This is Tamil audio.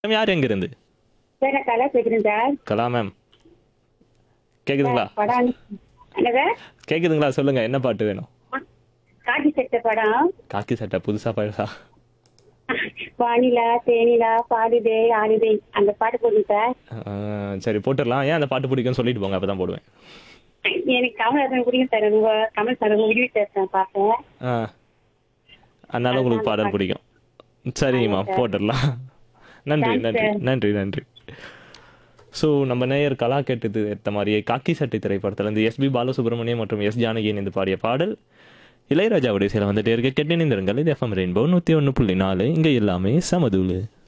மேம் யார் எங்க இருந்து சார் நான் கலா பேசுறேன் சார் கலா மேம் கேக்குதுங்களா படம் என்ன சார் கேக்குதுங்களா சொல்லுங்க என்ன பாட்டு வேணும் காட்சி செட்ட படம் காக்கி சட்டை புதுசா பழசா வானிலா தேனிலா பாடுதே ஆடுதே அந்த பாட்டு போடுங்க சார் ஆஹ், சரி போட்டுடலாம் ஏன் அந்த பாட்டு பிடிக்கும்னு சொல்லிட்டு போங்க அப்பதான் போடுவேன் எனக்கு கமல்ஹாசன் பிடிக்கும் சார் உங்க கமல் சார் உங்க வீடியோ சார் பார்த்தேன் ஆ அதனால உங்களுக்கு பாடல் பிடிக்கும் சரிங்கம்மா போட்டுடலாம் நன்றி Thanks, நன்றி sir. நன்றி நன்றி ஸோ நம்ம நேயர் கலா கேட்டது ஏற்ற மாதிரியே காக்கி சட்டை திரைப்படத்துல இருந்து எஸ்பி பாலசுப்ரமணியம் மற்றும் எஸ் ஜானகி இணைந்து பாடிய பாடல் இளையராஜாவுடைய சில வந்துட்டே இருக்க கெட்டினிந்திருங்கள் இது எஃப்எம் ரெயின்போ நூற்றி ஒன்று புள்ளி நாலு இங்கே எல்லாமே சமதூளு